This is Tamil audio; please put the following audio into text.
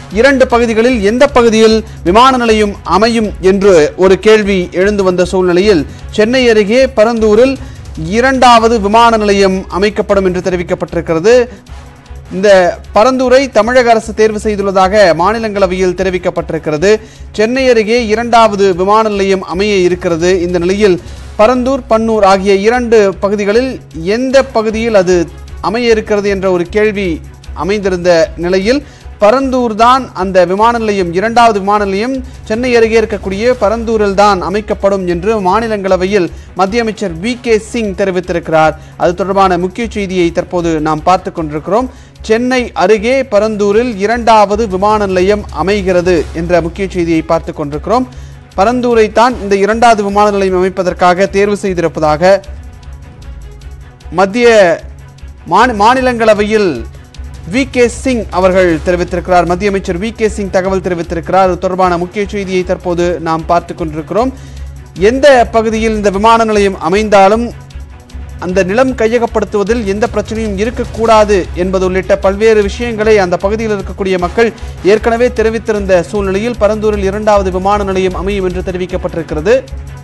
இரண்டு பகுதிகளில் எந்த பகுதியில் விமான நிலையம் அமையும் என்று ஒரு கேள்வி எழுந்து வந்த சூழ்நிலையில் சென்னை அருகே பரந்தூரில் இரண்டாவது விமான நிலையம் அமைக்கப்படும் என்று தெரிவிக்கப்பட்டிருக்கிறது இந்த பரந்தூரை தமிழக அரசு தேர்வு செய்துள்ளதாக மாநிலங்களவையில் தெரிவிக்கப்பட்டிருக்கிறது சென்னை அருகே இரண்டாவது விமான நிலையம் அமைய இருக்கிறது இந்த நிலையில் பரந்தூர் பன்னூர் ஆகிய இரண்டு பகுதிகளில் எந்த பகுதியில் அது அமைய இருக்கிறது என்ற ஒரு கேள்வி அமைந்திருந்த நிலையில் பரந்தூர் தான் அந்த விமான நிலையம் இரண்டாவது விமான நிலையம் சென்னை அருகே இருக்கக்கூடிய பரந்தூரில் தான் அமைக்கப்படும் என்று மாநிலங்களவையில் மத்திய அமைச்சர் வி கே சிங் தெரிவித்திருக்கிறார் அது தொடர்பான முக்கிய செய்தியை தற்போது நாம் பார்த்து கொண்டிருக்கிறோம் சென்னை அருகே பரந்தூரில் இரண்டாவது விமான நிலையம் அமைகிறது என்ற முக்கிய செய்தியை பார்த்து கொண்டிருக்கிறோம் பரந்தூரை தான் இந்த இரண்டாவது விமான நிலையம் அமைப்பதற்காக தேர்வு செய்திருப்பதாக மத்திய மாநி- மாநிலங்களவையில் வி கே சிங் அவர்கள் தெரிவித்திருக்கிறார் மத்திய அமைச்சர் வி கே சிங் தகவல் தெரிவித்திருக்கிறார் அது தொடர்பான முக்கிய செய்தியை தற்போது நாம் பார்த்து கொண்டிருக்கிறோம் எந்த பகுதியில் இந்த விமான நிலையம் அமைந்தாலும் அந்த நிலம் கையகப்படுத்துவதில் எந்த பிரச்சனையும் இருக்கக்கூடாது என்பது உள்ளிட்ட பல்வேறு விஷயங்களை அந்த பகுதியில் இருக்கக்கூடிய மக்கள் ஏற்கனவே தெரிவித்திருந்த சூழ்நிலையில் பரந்தூரில் இரண்டாவது விமான நிலையம் அமையும் என்று தெரிவிக்கப்பட்டிருக்கிறது